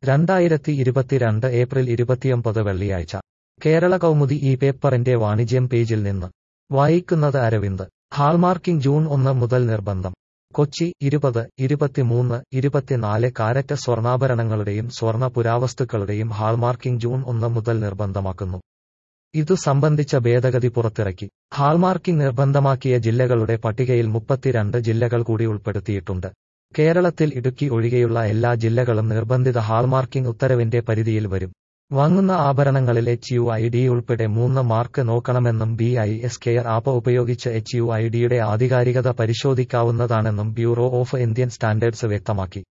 രണ്ടായിരത്തി ഇരുപത്തിരണ്ട് ഏപ്രിൽ ഇരുപത്തിയൊമ്പത് വെള്ളിയാഴ്ച കേരള കൗമുദി ഈ പേപ്പറിന്റെ വാണിജ്യം പേജിൽ നിന്ന് വായിക്കുന്നത് അരവിന്ദ് ഹാൾമാർക്കിംഗ് ജൂൺ ഒന്ന് മുതൽ നിർബന്ധം കൊച്ചി ഇരുപത് ഇരുപത്തിമൂന്ന് ഇരുപത്തിനാല് കാരറ്റ് സ്വർണ്ണാഭരണങ്ങളുടെയും സ്വർണ്ണ പുരാവസ്തുക്കളുടെയും ഹാൾമാർക്കിംഗ് ജൂൺ ഒന്ന് മുതൽ നിർബന്ധമാക്കുന്നു ഇതു സംബന്ധിച്ച ഭേദഗതി പുറത്തിറക്കി ഹാൾമാർക്കിംഗ് നിർബന്ധമാക്കിയ ജില്ലകളുടെ പട്ടികയിൽ മുപ്പത്തിരണ്ട് ജില്ലകൾ കൂടി ഉൾപ്പെടുത്തിയിട്ടുണ്ട് കേരളത്തിൽ ഇടുക്കി ഒഴികെയുള്ള എല്ലാ ജില്ലകളും നിർബന്ധിത ഹാൾമാർക്കിംഗ് ഉത്തരവിന്റെ പരിധിയിൽ വരും വാങ്ങുന്ന ആഭരണങ്ങളിൽ എച്ച് യു ഐ ഡി ഉൾപ്പെടെ മൂന്ന് മാർക്ക് നോക്കണമെന്നും B I S care app ഉപയോഗിച്ച് എച്ച് യു ഐ ഡിയുടെ ആധികാരികത പരിശോധിക്കാവുന്നതാണെന്നും ബ്യൂറോ ഓഫ് ഇന്ത്യൻ സ്റ്റാൻഡേർഡ്സ് വ്യക്തമാക്കി